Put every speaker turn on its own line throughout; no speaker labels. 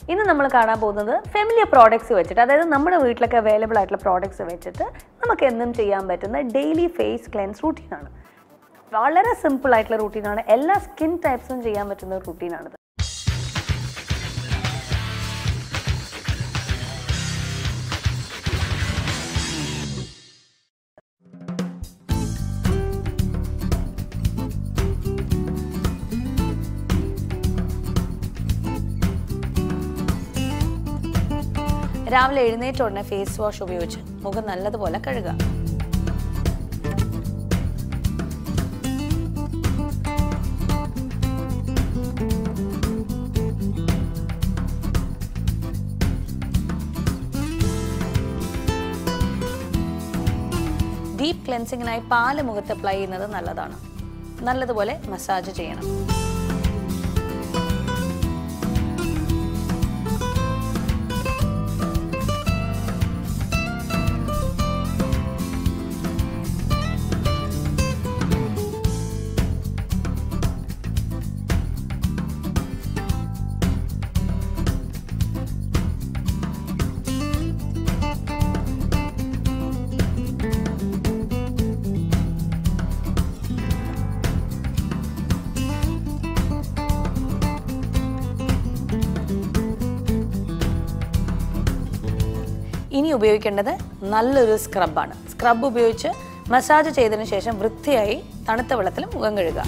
ഇന്ന് നമ്മൾ കാണാൻ പോകുന്നത് ഫെമിലിയർ പ്രോഡക്ട്സ് വെച്ചിട്ട് അതായത് നമ്മുടെ വീട്ടിലൊക്കെ അവൈലബിൾ ആയിട്ടുള്ള പ്രോഡക്ട്സ് വെച്ചിട്ട് നമുക്ക് എന്നും ചെയ്യാൻ പറ്റുന്ന ഡെയിലി ഫേസ് ക്ലെൻസ് റൂട്ടീനാണ് വളരെ സിമ്പിൾ ആയിട്ടുള്ള റൂട്ടീനാണ് എല്ലാ സ്കിൻ ടൈപ്സും ചെയ്യാൻ പറ്റുന്ന ഒരു റൂട്ടീനാണിത് രാവിലെ എഴുന്നേറ്റ ഉടനെ ഫേസ് വാഷ് ഉപയോഗിച്ച് മുഖം നല്ലതുപോലെ കഴുകുക ഡീപ്പ് ക്ലെൻസിങ്ങിനായി പാല് മുഖത്ത് അപ്ലൈ ചെയ്യുന്നത് നല്ലതാണ് നല്ലതുപോലെ മസാജ് ചെയ്യണം ഇനി ഉപയോഗിക്കേണ്ടത് നല്ലൊരു സ്ക്രബാണ് സ്ക്രബ് ഉപയോഗിച്ച് മസാജ് ചെയ്തതിനു ശേഷം വൃത്തിയായി തണുത്ത വെള്ളത്തിൽ മുഖം കഴുകുക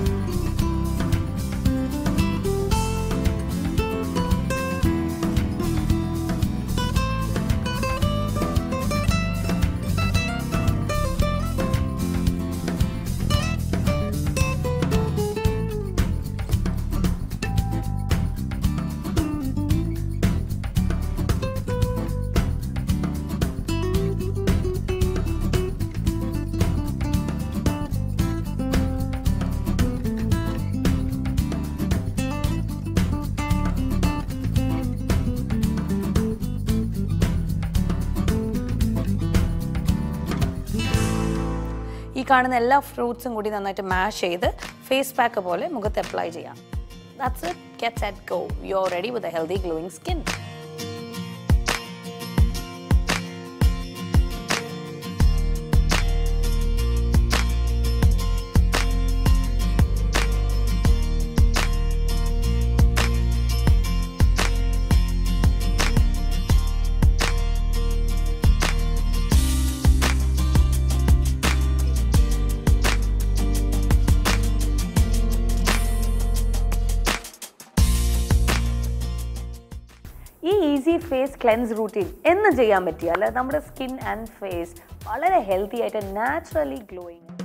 ഈ കാണുന്ന എല്ലാ ഫ്രൂട്ട്സും കൂടി നന്നായിട്ട് മാഷ് ചെയ്ത് ഫേസ് പാക്ക് പോലെ മുഖത്ത് അപ്ലൈ ചെയ്യാം that's it get set go you are ready with a healthy glowing skin ഈ ഈസി ഫേസ് ക്ലെൻസ് റൂട്ടീൻ എന്ന് ചെയ്യാൻ പറ്റിയാൽ നമ്മുടെ സ്കിൻ ആൻഡ് ഫേസ് വളരെ ഹെൽത്തി ആയിട്ട് നാച്ചുറലി ഗ്ലോയിങ്